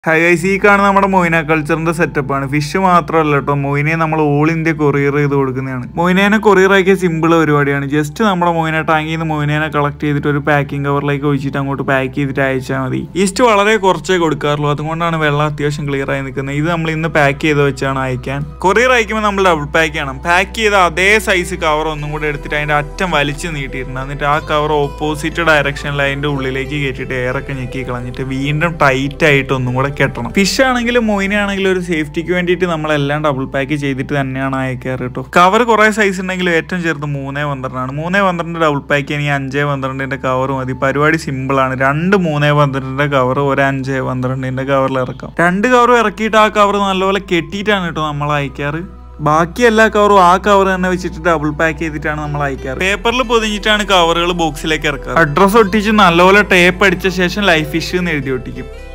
high I സി കാണുന്ന നമ്മുടെ മൊയിന കൾച്ചറിന്റെ സെറ്റപ്പ് ആണ് ഫിഷ് മാത്രമല്ല കേട്ടോ മൊയിനെ നമ്മൾ ഓൾ ഇന്ത്യ കൊറിയർ ചെയ്ത് കൊടുക്കുന്നതാണ് മൊയിനേനെ കൊറിയർ ആക്കിയ സിമ്പിൾ പരിപാടിയാണ് ജസ്റ്റ് നമ്മുടെ മൊയിന ടാങ്കിൽ നിന്ന് മൊയിനേനെ കളക്ട് ചെയ്തിട്ട് ഒരു പാക്കിംഗ് കവറിലേക്ക് ഒഴിച്ചിട്ട് അങ്ങോട്ട് പാക്ക് ചെയ്തിട്ട് അയച്ചാൽ മതി ഈസ്റ്റ് വളരെ കുറച്ചേ കൊടുക്കാറുള്ളൂ അതുകൊണ്ടാണ് വെള്ളം അത്യാവശ്യം ക്ലിയർ ആയി നിൽക്കുന്നത് ഇത് നമ്മൾ ഇന്ന് പാക്ക് ചെയ്ത് വെച്ചാണ് അയക്കാൻ കൊറിയർ അയക്കുമ്പോൾ നമ്മൾ ഡബിൾ പാക്ക് ചെയ്യണം പാക്ക് ചെയ്ത അതേ സൈസ് കവർ ഒന്നും കൂടെ എടുത്തിട്ട് അതിന്റെ അറ്റം വലിച്ച് നീട്ടിയിട്ടുണ്ട് എന്നിട്ട് ആ കവർ ഓപ്പോസിറ്റ് ഡയറക്ഷനിൽ അതിന്റെ ഉള്ളിലേക്ക് കയറ്റിയിട്ട് എയറൊക്കെ ഞെക്കി കളഞ്ഞിട്ട് വീണ്ടും ടൈറ്റ് ആയിട്ട് ഒന്നും കൂടെ കെട്ടണം ഫിഷ് ആണെങ്കിലും മൊയിനാണെങ്കിലും ഒരു സേഫ്റ്റിക്ക് വേണ്ടിയിട്ട് നമ്മളെല്ലാം ഡബിൾ പാക്ക് ചെയ്തിട്ട് തന്നെയാണ് അയക്കാറ് കേട്ടോ കവർ കുറെ സൈസ് ഉണ്ടെങ്കിലും ഏറ്റവും ചെറുത് മൂന്നേ പന്ത്രണ്ടാണ് മൂന്നേ പന്ത്രണ്ട് ഡബിൾ പാക്ക് ചെയ്യണമെങ്കിൽ അഞ്ചേ പന്ത്രണ്ടിന്റെ കവർ മതി പരിപാടി സിമ്പിൾ ആണ് രണ്ട് മൂന്നേ പന്ത്രണ്ടിന്റെ കവർ ഒരു അഞ്ചേ പന്ത്രണ്ടിന്റെ കവറിൽ ഇറക്കാം രണ്ട് കവറും ഇറക്കിയിട്ട് ആ കവർ നല്ലപോലെ കെട്ടിയിട്ടാണ് കേട്ടോ നമ്മൾ അയക്കാറ് ബാക്കി എല്ലാ കവറും ആ കവർ തന്നെ വെച്ചിട്ട് ഡബിൾ പാക്ക് ചെയ്തിട്ടാണ് നമ്മൾ അയക്കാറ് പേപ്പറിൽ പൊതിഞ്ഞിട്ടാണ് കവറുകൾ ബോക്സിലേക്ക് ഇറക്കുക അഡ്രസ് ഒട്ടിച്ച് നല്ലപോലെ ടേപ്പ് അടിച്ച ശേഷം ലൈഫ് ഇഷ്യൂ എന്ന് എഴുതി ഒട്ടിക്കും